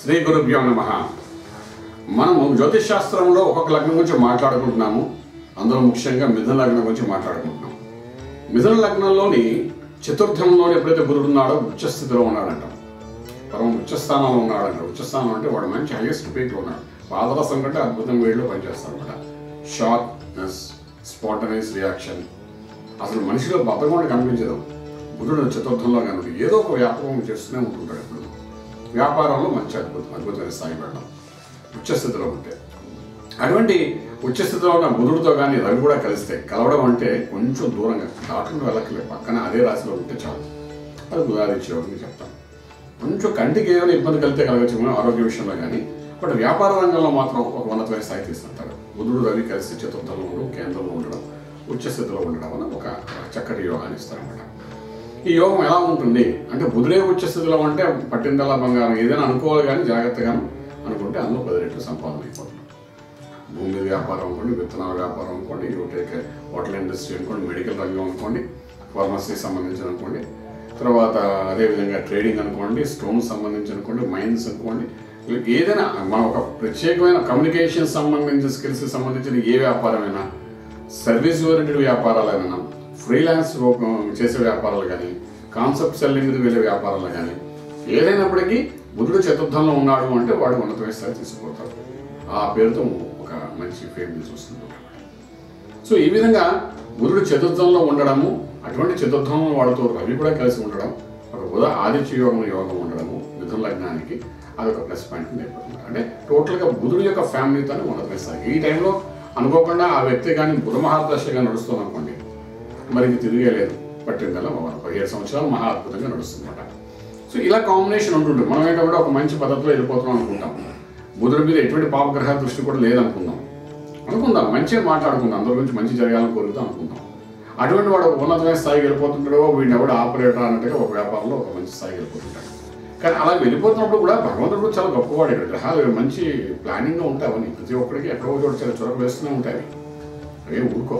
శ్రీ గురుభ్యో నమ మనము జ్యోతిష్ శాస్త్రంలో ఒక్కొక్క లగ్నం గురించి మాట్లాడుకుంటున్నాము అందులో ముఖ్యంగా మిథున లగ్నం గురించి మాట్లాడుకుంటున్నాం మిథున లగ్నంలోని చతుర్థంలోని ఎప్పుడైతే బుధుడు ఉన్నాడో ఉచ్చస్థితిలో ఉన్నాడంట పరమ ఉచ్చస్థానంలో ఉన్నాడంట ఉచ్చస్థానం అంటే వాడు మంచి హైయెస్ట్ పీక్లో ఉన్నాడు పాదరసం కంటే అద్భుతంగా వేడిలో పనిచేస్తాడు అనమాట షార్ట్నెస్ స్పాటనీస్ రియాక్షన్ అసలు మనిషిలో బతకం కనిపించదు బుధుడు చతుర్థంలో కనుక ఏదో ఒక వ్యాపారం చేస్తూనే ఉంటుంటాడు ఎప్పుడు వ్యాపారంలో మంచి అద్భుతం అద్భుతమైన స్థాయి పెట్టడం ఉచ్చస్థితిలో ఉంటే అటువంటి ఉచ్చస్థితిలో ఉన్న బుధుడితో కానీ రవి కూడా కలిస్తే కలవడం అంటే కొంచెం దూరంగా దాటుకుని వెళ్ళకలే పక్కన అదే రాశిలో ఉంటే చాలు అది బుధాదిత్య యోగం చెప్తాం కొంచెం కంటికి ఏమైనా ఇబ్బంది కలిగితే కలగచ్చు మనం ఆరోగ్య విషయంలో కానీ బట్ వ్యాపార రంగంలో మాత్రం ఒక ఉన్నతమైన స్థాయి తీసుకుంటాడు బుధుడు రవి కలిసి చతుర్థంలో ఉండడం కేంద్రంలో ఉండడం ఉచ్చస్థితిలో ఉండడం వల్ల ఒక చక్కటి యోగాన్ని ఇస్తారన్నమాట ఈ యోగం ఎలా ఉంటుంది అంటే బుధుడే ఉచ్చస్థితిలో అంటే పట్టిందల్లా బంగారం ఏదైనా అనుకోవాలి కానీ జాగ్రత్తగా అనుకుంటే అందులో పది రెట్లు సంపాదన అయిపోతుంది భూమి మీద వ్యాపారం అనుకోండి విత్తనాల వ్యాపారం అనుకోండి యూటేక్ హోటల్ ఇండస్ట్రీ అనుకోండి మెడికల్ రంగం అనుకోండి ఫార్మసీ సంబంధించిన అనుకోండి తర్వాత అదేవిధంగా ట్రేడింగ్ అనుకోండి స్టోన్స్ సంబంధించి అనుకోండి మైన్స్ అనుకోండి ఇలా ఏదైనా మన ఒక ప్రత్యేకమైన కమ్యూనికేషన్ సంబంధించిన స్కిల్స్కి సంబంధించిన ఏ వ్యాపారమైనా సర్వీస్ ఓరియంటెడ్ వ్యాపారాలైనా ఫ్రీలాన్స్ చేసే వ్యాపారాలు కానీ కాన్సెప్ట్ సెల్లింగ్ మీద వెళ్ళే వ్యాపారాలు కానీ ఏదైనప్పటికీ బుధుడు చతుర్థంలో ఉన్నాడు అంటే వాడు ఉన్నతమైన స్థాయి తీసుకుపోతాడు ఆ పేరుతో ఒక మంచి ఫేమ్ చూస్తుంది సో ఈ విధంగా గురుడు చతుర్థంలో ఉండడము అటువంటి చతుర్థంలో వాడుతూ రవి కూడా కలిసి ఉండడం ఒక ఉదా ఆదిత్య యోగం యోగం ఉండడము మిథున లగ్నానికి అదొక ప్లస్ పాయింట్ నేర్పడుతుంది అంటే టోటల్గా బుధుడు యొక్క ఫ్యామిలీతోనే ఉన్నతమిస్తారు ఈ టైంలో అనుకోకుండా ఆ వ్యక్తి కానీ బుధ మహాదశగా నడుస్తుంది అనుకోండి మరి ఇంక తిరిగేలేదు పట్టిందల్లా పదిహేడు సంవత్సరాలు మహా అద్భుతంగా నడుస్తుందన్నమాట సో ఇలా కాంబినేషన్ ఉంటుంటుంది మనం ఏంటంటే ఒక మంచి పద్ధతిలో వెళ్ళిపోతున్నాం అనుకుంటాం బుధుడి మీద ఎటువంటి పాపగ్రహ దృష్టి కూడా లేదనుకుందాం అనుకుందాం మంచిగా మాట్లాడుకుందాం అందరి గురించి మంచి జరగాలని కోరుతాం అనుకుందాం అటువంటి వాడు ఒక ఉన్నతమైన స్థాయికి వెళ్ళిపోతుంటాడో వీడిని ఎవడు ఆపరేటర్ అన్నట్టుగా ఒక వ్యాపారంలో ఒక మంచి స్థాయికి వెళ్ళిపోతుంటాడు కానీ అలా వెళ్ళిపోతున్నప్పుడు కూడా భగవంతుడు చాలా గొప్పవాడు ఇక్కడ గ్రహాలు మంచి ప్లానింగ్గా ఉంటాయి అవన్నీ ప్రతి ఒక్కడికి ఎక్కడో చోట చాలా చొరక వేస్తూనే ఉంటాయి అవి. అవేం ఊరుకో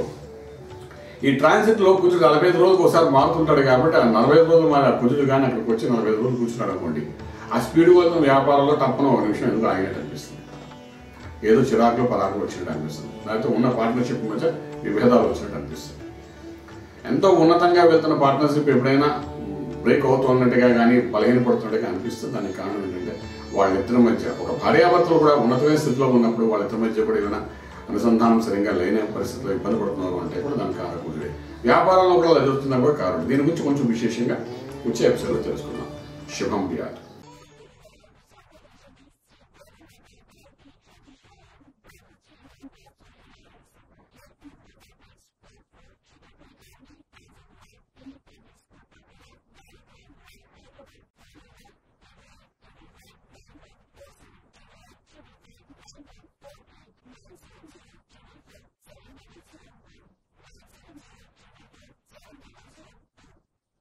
ఈ ట్రాన్సిట్లో కుజుడు నలభై ఐదు రోజులకు ఒకసారి మారుతుంటాడు కాబట్టి ఆ నలభై ఐదు రోజులు మరి ఆ కుజుడు కానీ అక్కడికి వచ్చి నలభై ఐదు రోజులు కూర్చున్నాడు అనుకోండి ఆ స్పీడ్ వెళ్తున్న వ్యాపారంలో తప్పన ఒక నిమిషం ఎందుకు ఆగినట్టు అనిపిస్తుంది ఏదో చిరాకులో పరాకులు వచ్చినట్టు అనిపిస్తుంది లేకపోతే ఉన్న పార్ట్నర్షిప్ మధ్య విభేదాలు వచ్చినట్టు అనిపిస్తుంది ఎంతో ఉన్నతంగా వెళ్తున్న పార్ట్నర్షిప్ ఎప్పుడైనా బ్రేక్ అవుతున్నట్టుగా కానీ బలహీనపడుతున్నట్టుగా అనిపిస్తుంది దానికి కారణం ఏంటంటే వాళ్ళిద్దరి మధ్య ఒక భార్యాభర్తలు కూడా ఉన్నతమైన స్థితిలో ఉన్నప్పుడు వాళ్ళిద్దరి మధ్య కూడా ఏమైనా అనుసంధానం సరిగ్గా లేని పరిస్థితిలో ఇబ్బంది పడుతున్నారు అంటే కూడా దానికి కారకుడే వ్యాపారంలో కూడా అది ఎదుగుతున్నా కూడా కారణం దీని గురించి కొంచెం విశేషంగా వచ్చే ఎపిసోడ్లో తెలుసుకుందాం శుభం వ్యాధి